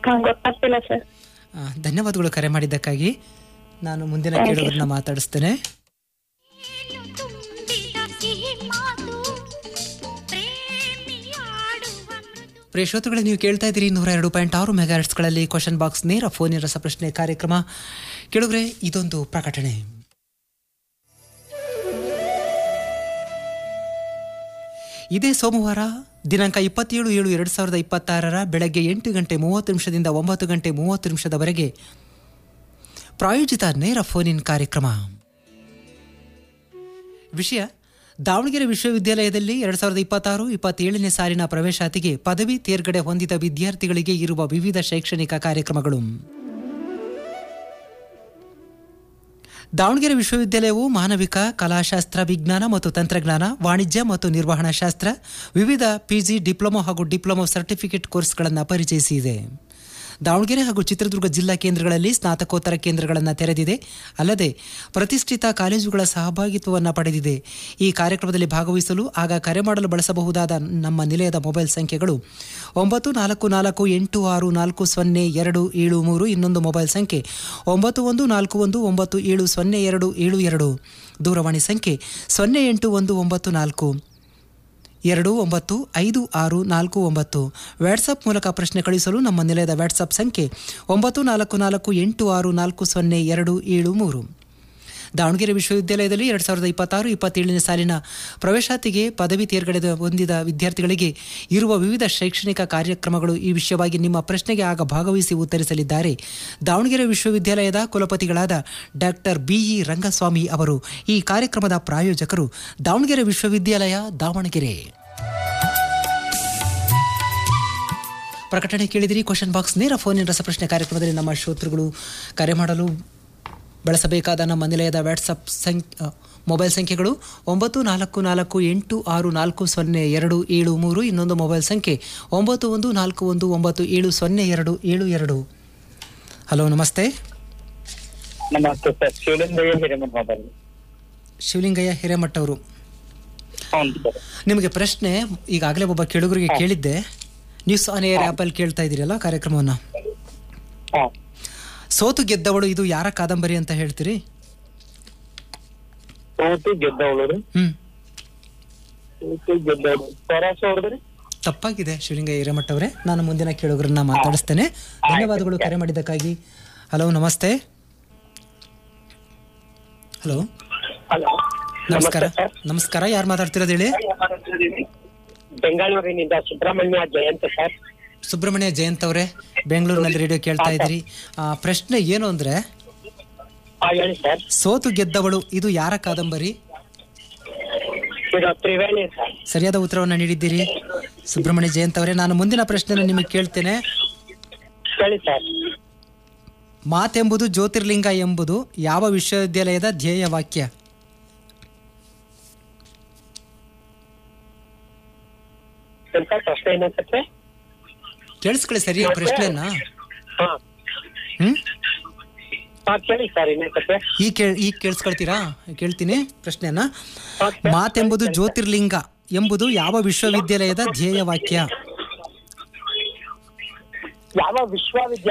ಹಾ ಗೊತ್ತಾಗ್ತಿಲ್ಲ ಸರ್ ಆ, ಧನ್ಯವಾದಗಳು ಕರೆ ಮಾಡಿದ್ದಕ್ಕಾಗಿ ನಾನು ಮುಂದಿನ ಕೇಳೋದನ್ನ ಮಾತಾಡಿಸ್ತೇನೆ ಏನು ತುಂಬಿದ ಸಿಹಿ ಮಾತು ಪ್ರೇಮಿಯಾಡುವ ಮೃದು ಪ್ರಿಯ ಶ್ರೋತೃಗಳೇ ನೀವು ಕೇಳ್ತಾ ಇದ್ದೀರಿ ನೂರ ಎರಡು ಪಾಯಿಂಟ್ ಆರು ಮೆಗಾಹರ್ಟ್ಸ್ಗಳಲ್ಲಿ ಕ್ವಶನ್ ಬಾಕ್ಸ್ ನೇರ ಫೋನ್ ರಸಪ್ರಶ್ನೆ ಕಾರ್ಯಕ್ರಮ ಕೇಳಿದ್ರೆ ಇದೊಂದು ಪ್ರಕಟಣೆ ಇದೇ ಸೋಮವಾರ ದಿನಾಂಕ ಇಪ್ಪತ್ತೇಳು ಏಳು ಎರಡು ಸಾವಿರದ ಇಪ್ಪತ್ತಾರರ ಬೆಳಗ್ಗೆ ಎಂಟು ಗಂಟೆ ಮೂವತ್ತು ನಿಮಿಷದಿಂದ ಒಂಬತ್ತು ಗಂಟೆ ಮೂವತ್ತು ನಿಮಿಷದವರೆಗೆ ಪ್ರಾಯೋಜಿತ ನೇರ ಫೋನ್ ಇನ್ ಕಾರ್ಯಕ್ರಮ ವಿಷಯ ದಾವಣಗೆರೆ ವಿಶ್ವವಿದ್ಯಾಲಯದಲ್ಲಿ ಎರಡು ಸಾವಿರದ ಇಪ್ಪತ್ತಾರು ಇಪ್ಪತ್ತೇಳನೇ ಸಾಲಿನ ಪ್ರವೇಶಾತಿಗೆ ಪದವಿ ತೇರ್ಗಡೆ ಹೊಂದಿದ ವಿದ್ಯಾರ್ಥಿಗಳಿಗೆ ಇರುವ ವಿವಿಧ ಶೈಕ್ಷಣಿಕ ಕಾರ್ಯಕ್ರಮಗಳು ದಾವಣಗೆರೆ ವಿಶ್ವವಿದ್ಯಾಲಯವು ಮಾನವಿಕ ಕಲಾಶಾಸ್ತ್ರ ವಿಜ್ಞಾನ ಮತ್ತು ತಂತ್ರಜ್ಞಾನ ವಾಣಿಜ್ಯ ಮತ್ತು ನಿರ್ವಹಣಾ ಶಾಸ್ತ್ರ ವಿವಿಧ ಪಿಜಿ ಡಿಪ್ಲೊಮಾ ಹಾಗೂ ಡಿಪ್ಲೊಮಾ ಸರ್ಟಿಫಿಕೇಟ್ ಕೋರ್ಸ್ಗಳನ್ನು ಪರಿಚಯಿಸಿದೆ ದಾವಣಗೆರೆ ಹಾಗೂ ಚಿತ್ರದುರ್ಗ ಜಿಲ್ಲಾ ಕೇಂದ್ರಗಳಲ್ಲಿ ಸ್ನಾತಕೋತ್ತರ ಕೇಂದ್ರಗಳನ್ನು ತೆರೆದಿದೆ ಅಲ್ಲದೆ ಪ್ರತಿಷ್ಠಿತ ಕಾಲೇಜುಗಳ ಸಹಭಾಗಿತ್ವವನ್ನು ಪಡೆದಿದೆ ಈ ಕಾರ್ಯಕ್ರಮದಲ್ಲಿ ಭಾಗವಹಿಸಲು ಆಗ ಕರೆ ಮಾಡಲು ಬಳಸಬಹುದಾದ ನಮ್ಮ ನಿಲಯದ ಮೊಬೈಲ್ ಸಂಖ್ಯೆಗಳು ಒಂಬತ್ತು ನಾಲ್ಕು ನಾಲ್ಕು ಎಂಟು ಆರು ನಾಲ್ಕು ಸೊನ್ನೆ ಎರಡು ಏಳು ಮೂರು ಇನ್ನೊಂದು ಮೊಬೈಲ್ ಸಂಖ್ಯೆ ಒಂಬತ್ತು ಒಂದು ನಾಲ್ಕು ಒಂದು ಒಂಬತ್ತು ಏಳು ಸೊನ್ನೆ ಎರಡು ಏಳು ಎರಡು ದೂರವಾಣಿ ಸಂಖ್ಯೆ ಸೊನ್ನೆ ಎಂಟು ಒಂದು ಒಂಬತ್ತು ನಾಲ್ಕು ಎರಡು ಒಂಬತ್ತು ಐದು ಆರು ನಾಲ್ಕು ಒಂಬತ್ತು ವಾಟ್ಸಪ್ ಮೂಲಕ ಪ್ರಶ್ನೆ ಕಳಿಸಲು ನಮ್ಮ ನಿಲಯದ ವಾಟ್ಸಪ್ ಸಂಖ್ಯೆ ಒಂಬತ್ತು ನಾಲ್ಕು ನಾಲ್ಕು ಎಂಟು ಆರು ನಾಲ್ಕು ಸೊನ್ನೆ ಎರಡು ಏಳು ಮೂರು ದಾವಣಗೆರೆ ವಿಶ್ವವಿದ್ಯಾಲಯದಲ್ಲಿ ಎರಡು ಸಾವಿರದ ಇಪ್ಪತ್ತಾರು ಇಪ್ಪತ್ತೇಳನೇ ಸಾಲಿನ ಪ್ರವೇಶಾತಿಗೆ ಪದವಿ ತೇರ್ಗಡೆ ಹೊಂದಿದ ವಿದ್ಯಾರ್ಥಿಗಳಿಗೆ ಇರುವ ವಿವಿಧ ಶೈಕ್ಷಣಿಕ ಕಾರ್ಯಕ್ರಮಗಳು ಈ ವಿಷಯವಾಗಿ ನಿಮ್ಮ ಪ್ರಶ್ನೆಗೆ ಆಗ ಭಾಗವಹಿಸಿ ಉತ್ತರಿಸಲಿದ್ದಾರೆ ದಾವಣಗೆರೆ ವಿಶ್ವವಿದ್ಯಾಲಯದ ಕುಲಪತಿಗಳಾದ ಡಾಕ್ಟರ್ ಬಿಇ ರಂಗಸ್ವಾಮಿ ಅವರು ಈ ಕಾರ್ಯಕ್ರಮದ ಪ್ರಾಯೋಜಕರು ದಾವಣಗೆರೆ ವಿಶ್ವವಿದ್ಯಾಲಯ ದಾವಣಗೆರೆ ಪ್ರಕಟಣೆ ಕೇಳಿದಿರಿ ಕ್ವಶನ್ ಬಾಕ್ಸ್ ನೇರ ಫೋನಿನ ರಸಪ್ರಶ್ನೆ ಕಾರ್ಯಕ್ರಮದಲ್ಲಿ ನಮ್ಮ ಶ್ರೋತೃಗಳು ಕರೆ ಮಾಡಲು ಬಳಸಬೇಕಾದ ನಮ್ಮ ನಿಲಯದ ವಾಟ್ಸಪ್ ಸಂಖ್ಯೆ ಮೊಬೈಲ್ ಸಂಖ್ಯೆಗಳು ಒಂಬತ್ತು ನಾಲ್ಕು ನಾಲ್ಕು ಎಂಟು ಆರು ನಾಲ್ಕು ಸೊನ್ನೆ ಎರಡು ಏಳು ಮೂರು ಇನ್ನೊಂದು ಮೊಬೈಲ್ ಸಂಖ್ಯೆ ಒಂಬತ್ತು ಒಂದು ನಾಲ್ಕು ಒಂದು ಒಂಬತ್ತು ಏಳು ಸೊನ್ನೆ ಎರಡು ಏಳು ಎರಡು ಹಲೋ ನಮಸ್ತೆ ನಮಸ್ತೆ ಸರ್ ಶಿವಲಿಂಗಯ್ಯ ಹಿರೇಮಠ ಮಾತಾಡಿ ಶಿವಲಿಂಗಯ್ಯ ಹಿರೇಮಠ ಅವರು ಹೌದು ಸರ್ ನಿಮಗೆ ಪ್ರಶ್ನೆ ಈಗಾಗಲೇ ಒಬ್ಬ ಕೆಳುಗರಿಗೆ ಕೇಳಿದ್ದೆ ನ್ಯೂಸ್ ಆನ್ ಏರ್ ಆ್ಯಪಲ್ಲಿ ಕೇಳ್ತಾ ಇದ್ದೀರಲ್ಲ ಕಾರ್ಯಕ್ರಮವನ್ನು ಹಾ ಸೋತು ಗೆದ್ದವಳು ಇದು ಯಾರ ಕಾದಂಬರಿ ಅಂತ ಹೇಳ್ತೀರಿ ಸೋತು ಗೆದ್ದವಳು ರೀ ಹ್ಮ್ ಸೋತು ಗೆದ್ದವಳು ಸ್ವರಾಸ ಅವ್ರದ್ರಿ ತಪ್ಪಾಗಿದೆ ಶಿವಲಿಂಗಯ್ಯ ಹಿರೇಮಠ ಅವರೇ ನಾನು ಮುಂದಿನ ಕೇಳುಗರನ್ನ ಮಾತಾಡಿಸ್ತೇನೆ ಧನ್ಯವಾದಗಳು ಕರೆ ಮಾಡಿದ್ದಕ್ಕಾಗಿ ಹಲೋ ನಮಸ್ತೆ ಹಲೋ ಹಲೋ ನಮಸ್ಕಾರ ಸರ್ ನಮಸ್ಕಾರ ಯಾರು ಮಾತಾಡ್ತಿರೋದು ಹೇಳಿ ಬೆಂಗಳೂರಿನಿಂದ ಸುಬ್ರಹ್ಮಣ್ಯ ಜಯಂತ್ ಸರ್ ಸುಬ್ರಹ್ಮಣ್ಯ ಜಯಂತ್ ಅವರೇ ಬೆಂಗಳೂರಿನಲ್ಲಿ ರೇಡಿಯೋ ಕೇಳ್ತಾ ಇದ್ದೀರಿ ಆ, ಪ್ರಶ್ನೆ ಏನು ಅಂದ್ರೆ ಹಾ ಹೇಳಿ ಸರ್ ಸೋತು ಗೆದ್ದವಳು ಇದು ಯಾರ ಕಾದಂಬರಿ ಇದು ತ್ರಿವೇಣಿ ಸರ್ ಸರಿಯಾದ ಉತ್ತರವನ್ನು ನೀಡಿದ್ದೀರಿ ಸುಬ್ರಹ್ಮಣ್ಯ ಜಯಂತ್ ಅವರೇ ನಾನು ಮುಂದಿನ ಪ್ರಶ್ನೆನ ನಿಮಗೆ ಕೇಳ್ತೇನೆ ಹೇಳಿ ಸರ್ ಮಾತೆಂಬುದು ಜ್ಯೋತಿರ್ಲಿಂಗ ಎಂಬುದು ಯಾವ ವಿಶ್ವವಿದ್ಯಾಲಯದ ಧ್ಯೇಯ ವಾಕ್ಯ ಎಂತ ಪ್ರಶ್ನೆ ಏನಂತಂದ್ರೆ ಕೇಳಿಸ್ಕೊಳ್ಳಿ ಸರಿಯಾ ಪ್ರಶ್ನೆಯನ್ನ ಹಾ ಹ್ಮ್ ಹಾ ಕೇಳಿ ಸರ್ ಇನ್ನೇನಂತೆ ಈ ಕೇಳ್ ಈಗ ಕೇಳಿಸ್ಕೊಳ್ತೀರಾ ಕೇಳ್ತೀನಿ ಪ್ರಶ್ನೆಯನ್ನ ಮಾತೆಂಬುದು ಜ್ಯೋತಿರ್ಲಿಂಗ ಎಂಬುದು ಯಾವ ವಿಶ್ವವಿದ್ಯಾಲಯದ ಧ್ಯೇಯ ವಾಕ್ಯ ಯಾವ ವಿಶ್ವವಿದ್ಯಾಲಯ